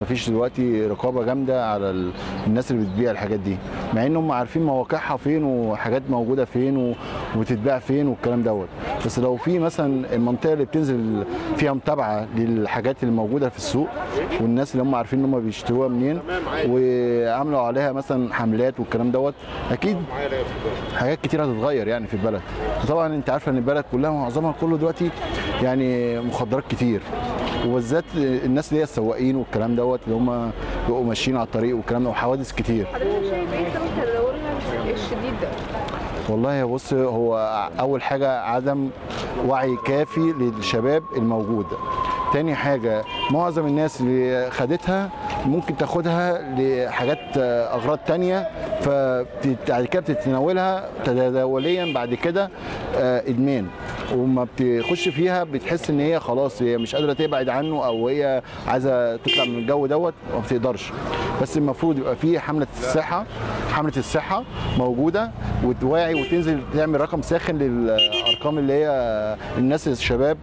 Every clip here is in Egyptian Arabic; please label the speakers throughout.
Speaker 1: مفيش دلوقتي رقابه جامده على ال- الناس اللي بتبيع الحاجات دي مع ان هم عارفين مواقعها فين وحاجات موجوده فين و- وبتتباع فين والكلام دوت بس لو في مثلا المنطقه اللي بتنزل فيها متابعه للحاجات اللي موجوده في السوق والناس اللي هم عارفين ان هم بيشتروها منين وعملوا عليها مثلا حملات والكلام دوت اكيد حاجات كتير هتتغير يعني في البلد طبعا انت عارفه ان البلد كلها معظمها كله دلوقتي يعني مخدرات كتير وبالذات الناس اللي هي السواقين والكلام دوت اللي هم بيبقوا ماشيين على الطريق والكلام ده وحوادث كتير
Speaker 2: حضرتك شايف ايه سبب تداولها الشديد ده؟
Speaker 1: والله بص هو اول حاجه عدم وعي كافي للشباب الموجود تاني حاجه معظم الناس اللي خدتها ممكن تاخدها لحاجات آه، اغراض تانية فبعد كده بتتناولها تداوليا بعد كده آه، ادمان وما بتخش فيها بتحس ان هي خلاص هي مش قادره تبعد عنه او هي عايزه تطلع من الجو دوت وما بتقدرش بس المفروض يبقى في حمله الصحه حمله الصحه موجوده وتوعي وتنزل تعمل رقم ساخن للارقام اللي هي الناس الشباب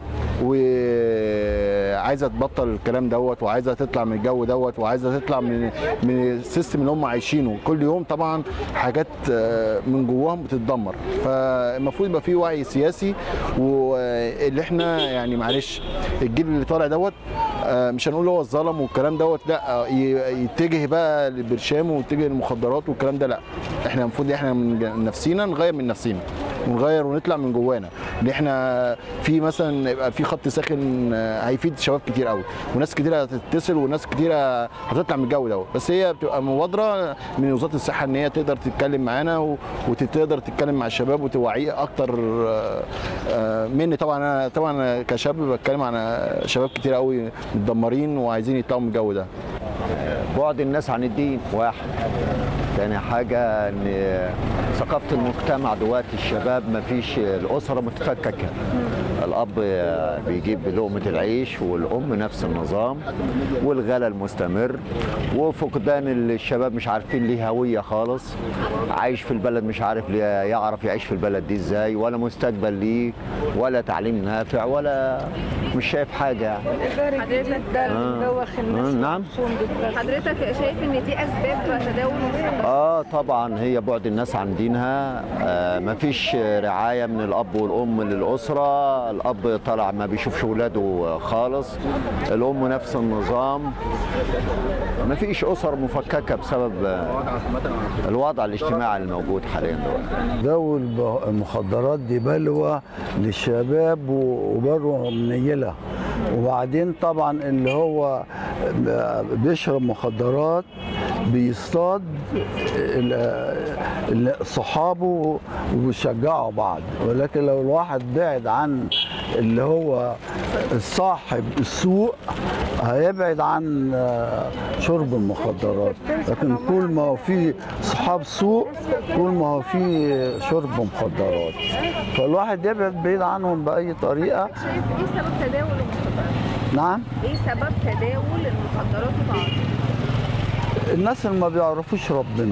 Speaker 1: وعايزه تبطل الكلام دوت وعايزه تطلع من الجو دوت وعايزه تطلع من من السيستم اللي هم عايشينه كل يوم طبعا حاجات آه، من جواهم بتتدمر فالمفروض يبقى في وعي سياسي واللي احنا يعني معلش الجيل اللي طالع دوت آه، مش هنقول هو الظلم والكلام دوت لا آه، ي- يتجه بقى للبرشام ويتجه للمخدرات والكلام ده لا احنا المفروض احنا من نفسينا نغير من نفسينا ونغير ونطلع من جوانا ان احنا في مثلا يبقى في خط ساخن آه، هيفيد شباب كتير قوي وناس كتير هتتصل وناس كتير هتطلع من الجو دوت بس هي بتبقى مبادره من وزاره الصحه ان هي تقدر تتكلم معانا و- وتقدر تتكلم مع الشباب وتوعيه اكتر آه، آه، مني طبعا انا طبعا كشاب بتكلم عن شباب كتير قوي متدمرين وعايزين يطلعوا من الجو ده
Speaker 3: بعد الناس عن الدين واحد تاني حاجة ان ثقافة المجتمع دلوقتي الشباب ما فيش الأسرة متفككة الأب بيجيب لقمة العيش والأم نفس النظام والغلا المستمر وفقدان الشباب مش عارفين ليه هوية خالص عايش في البلد مش عارف ليه يعرف يعيش في البلد دي ازاي ولا مستقبل ليه ولا تعليم نافع ولا مش شايف حاجة يعني
Speaker 2: حضرتك ده اللي مدوخ الناس
Speaker 3: آه، نعم.
Speaker 2: نفسهم بالبلد. حضرتك شايف ان دي اسباب تداول المخدرات؟
Speaker 3: اه طبعا هي بعد الناس عن دينها آه مفيش رعايه من الاب والام للاسره الاب طالع ما بيشوفش اولاده خالص الام نفس النظام مفيش اسر مفككه بسبب آه، الوضع الاجتماعي الموجود حاليا دلوقتي
Speaker 4: تداول ب- المخدرات دي بلوى للشباب و- وبره منيلة وبعدين طبعا اللي هو ب- بيشرب مخدرات بيصطاد ال- ال- صحابه وبيشجعوا بعض ولكن لو الواحد بعد عن اللي هو صاحب السوق هيبعد عن آه، شرب المخدرات لكن طول ما هو في صحاب سوق طول ما هو في شرب مخدرات فالواحد يبعد بعيد عنهم بأي طريقة
Speaker 2: شايف ايه سبب تداول المخدرات؟
Speaker 4: نعم
Speaker 2: ايه سبب تداول المخدرات وتعاطيها؟
Speaker 4: الناس اللي ما بيعرفوش ربنا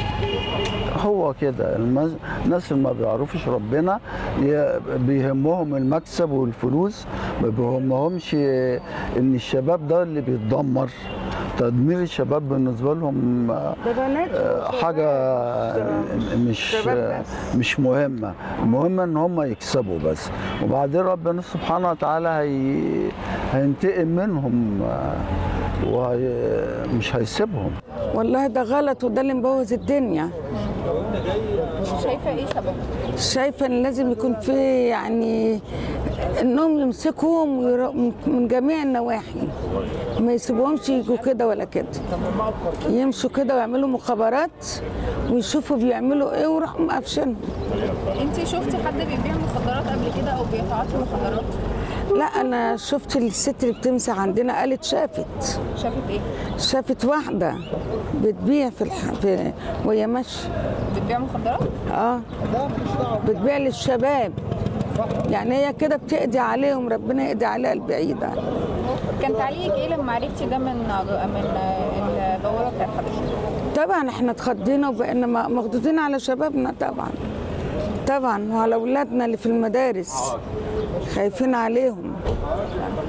Speaker 4: هو كده المز- الناس اللي ما بيعرفوش ربنا ي- بيهمهم المكسب والفلوس ما بيهمهمش ان الشباب ده اللي بيتدمر تدمير الشباب بالنسبه لهم آه، آه، حاجه مش مش مهمه المهم ان هم يكسبوا بس وبعدين ربنا سبحانه وتعالى هي هينتقم منهم آه، ومش هيسيبهم
Speaker 5: والله ده غلط وده اللي مبوظ الدنيا
Speaker 2: شايفه ايه سبب؟
Speaker 5: شايفه ان لازم يكون في يعني انهم يمسكوهم ويرا- من جميع النواحي ما يسيبوهمش يجوا كده ولا كده يمشوا كده ويعملوا مخابرات ويشوفوا بيعملوا ايه ويروحوا مقفشينهم
Speaker 2: انت شفتي حد بيبيع مخدرات قبل كده او بيتعاطى مخدرات؟
Speaker 5: لا انا شفت الست اللي بتمسح عندنا قالت شافت
Speaker 2: شافت ايه؟
Speaker 5: شافت واحده بتبيع في, الح... في وهي ماشيه
Speaker 2: بتبيع مخدرات؟
Speaker 5: اه بتبيع للشباب يعني هي كده بتقضي عليهم ربنا يقضي عليها البعيده
Speaker 2: كان تعليقك ايه لما عرفتي ده من من البوابه بتاعت حضرتك؟
Speaker 5: طبعا احنا اتخضينا وبقينا م- مخضوضين على شبابنا طبعا طبعا وعلى اولادنا اللي في المدارس خايفين عليهم